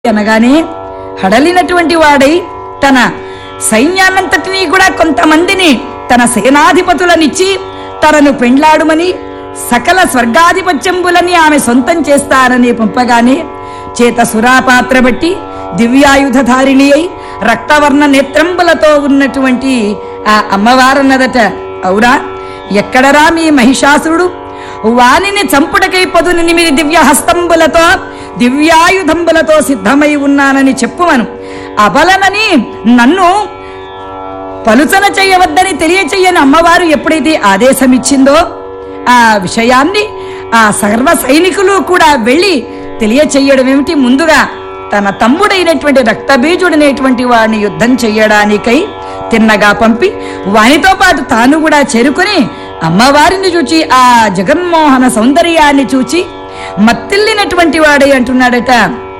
అనగానే హడలినటువంటి వాడై తన సైన్యాన్నంతటినీ కూడా కొంతమందిని తన సేనాధిపతులనిచ్చి తనను పెండ్లాడుమని సకల స్వర్గాధిపత్యంబులని ఆమె సొంతం చేస్తానని పంపగానే చేత సురాపాత్ర బట్టి దివ్యాయుధధారిణి అయి రక్తవర్ణ నేత్రంబులతో ఉన్నటువంటి ఆ అమ్మవారన్నదట అవురా ఎక్కడరా మీ మహిషాసురుడు వానిని చంపుటకై పదునెనిమిది దివ్య హస్తంబులతో దివ్యాయుధంబులతో సిద్ధమై ఉన్నానని చెప్పుమను అబలనని నన్ను పలుచన చేయవద్దని తెలియచెయ్యని అమ్మవారు ఎప్పుడైతే ఆదేశమిచ్చిందో ఆ విషయాన్ని ఆ సర్వ సైనికులు కూడా వెళ్ళి తెలియచెయ్యడం ఏమిటి ముందుగా తన తమ్ముడైనటువంటి రక్తబీజుడనేటువంటి వాడిని యుద్ధం చెయ్యడానికై తిన్నగా పంపి వానితో పాటు తాను కూడా చేరుకుని అమ్మవారిని చూచి ఆ జగన్మోహన సౌందర్యాన్ని చూచి మత్తిల్లినటువంటి వాడై అంటున్నాడట